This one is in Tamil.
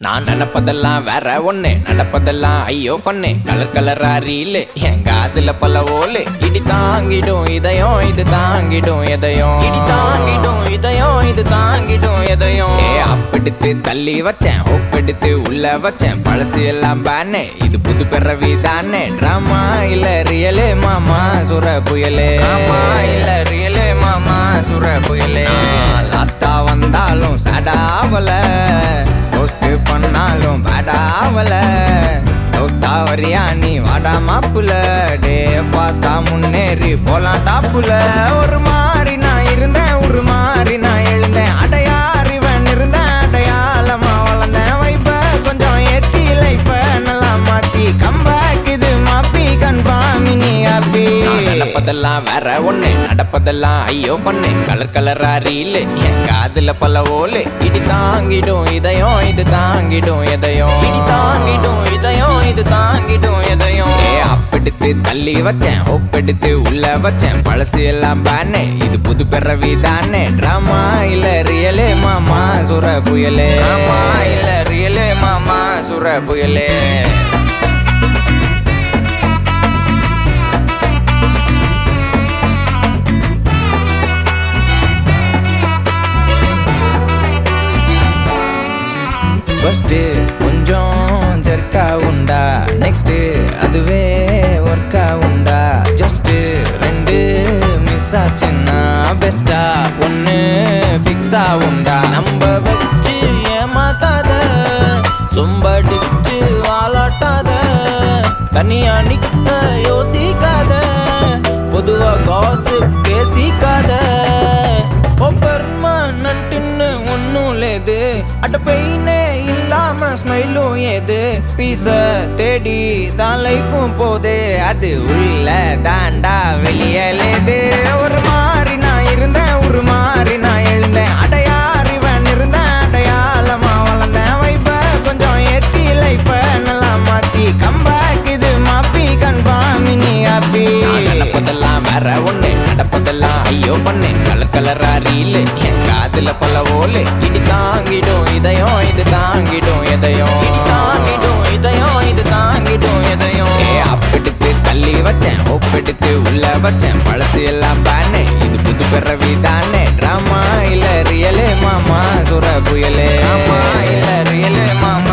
நான் நினைப்பதெல்லாம் வேற ஒண்ணு நடப்பதெல்லாம் ஐயோ பண்ணு கலர் கலரா ரீலு என் காதுல பல ஓலு இடி தாங்கிடும் இதயம் இது தாங்கிடும் எதையும் இடி தாங்கிடும் இதயம் இது தாங்கிடும் எதையும் ஏ அப்பெடுத்து தள்ளி வச்சேன் ஒப்பெடுத்து உள்ள வச்சேன் பழசு எல்லாம் பேனே இது புது பிறவி தானே ட்ராமா இல்ல ரியலே மாமா சுர புயலே ஆமா இல்ல ரியலே மாமா சுர புயலே லாஸ்டா வந்தாலும் சடாவல போஸ்ட் பண்ணாலும் பேடாவல தோஸ்தா வரியா நீ வாடா மாப்புல டே பாஸ்டா முன்னேறி போலாம் டாப்புல ஒரு மாதிரி நான் இருந்தேன் ஒரு மாதிரி நான் எழுந்தேன் அடையாறிவன் இருந்தேன் அடையாளமா வளர்ந்தேன் வைப்ப கொஞ்சம் ஏத்தி லைஃப நல்லா மாத்தி கம்பேக் இது மாப்பி கன்ஃபார்ம் நீ ஹாப்பி நடப்பதெல்லாம் வேற ஒண்ணு நடப்பதெல்லாம் ஐயோ பண்ணு கலர் கலரா ரீலு என் காதுல பல ஓலு இடி தாங்கிடும் இதயம் இது தாங்கிடும் எதையும் இடி தாங்கிடும் இதயம் இது தாங்கிடும் எதையும் ஏ அப்பெடுத்து தள்ளி வச்சேன் ஒப்பெடுத்து உள்ள வச்சேன் பழசு எல்லாம் பேனே இது புது பிறவி தானே ட்ராமா இல்ல ரியலே மாமா சுர புயலே ஆமா இல்ல ரியலே மாமா சுர புயலே ஃபர்ஸ்ட் கொஞ்சம் ஜர்க்கா உண்டா நெக்ஸ்ட் அதுவே ஒர்க்கா உண்டா ஜஸ்ட் ரெண்டு மிஸ் ஆச்சுன்னா பெஸ்டா ஒன்னு ஃபிக்ஸா உண்டா நம்ப வச்சு ஏமாத்தாத சொம்படிச்சு வாலாட்டாத தனியா நிக்க யோசிக்காத பொதுவா காசிப் பேசிக்காத பெர்மனன்ட்னு ஒன்னும் லேது அட பெயினே இல்லாம ஸ்மைலும் ஏது பீச தேடி தான் லைஃபும் போது அது உள்ள தாண்டா வெளியலேது ஒரு மாதிரி நான் இருந்தேன் ஒரு மாதிரி நான் எழுந்தேன் அடையாறிவன் இருந்தேன் அடையாளமா வளர்ந்தேன் வைப்ப கொஞ்சம் ஏத்தி லைஃப நல்லா மாத்தி கம்பேக் இது மாப்பி கன்ஃபார்ம் நீ ஹாப்பி நடப்பதெல்லாம் வேற ஒண்ணு நடப்பதெல்லாம் ஐயோ பண்ணு கலர் கலரா ரீலு என் காதுல பல ஓலு இடி தாங்கிடும் இதயம் இது தாங்கிடும் எதையும் இடி தாங்கிடும் இதயம் இது தாங்கிடும் எதையும் ஏ அப்பெடுத்து தள்ளி வச்சேன் ஒப்பெடுத்து உள்ள வச்சேன் பழசு எல்லாம் பேனே இது புது பிறவி தானே ட்ராமா இல்ல ரியலே மாமா சுர புயலே ஆமா இல்ல ரியலே மாமா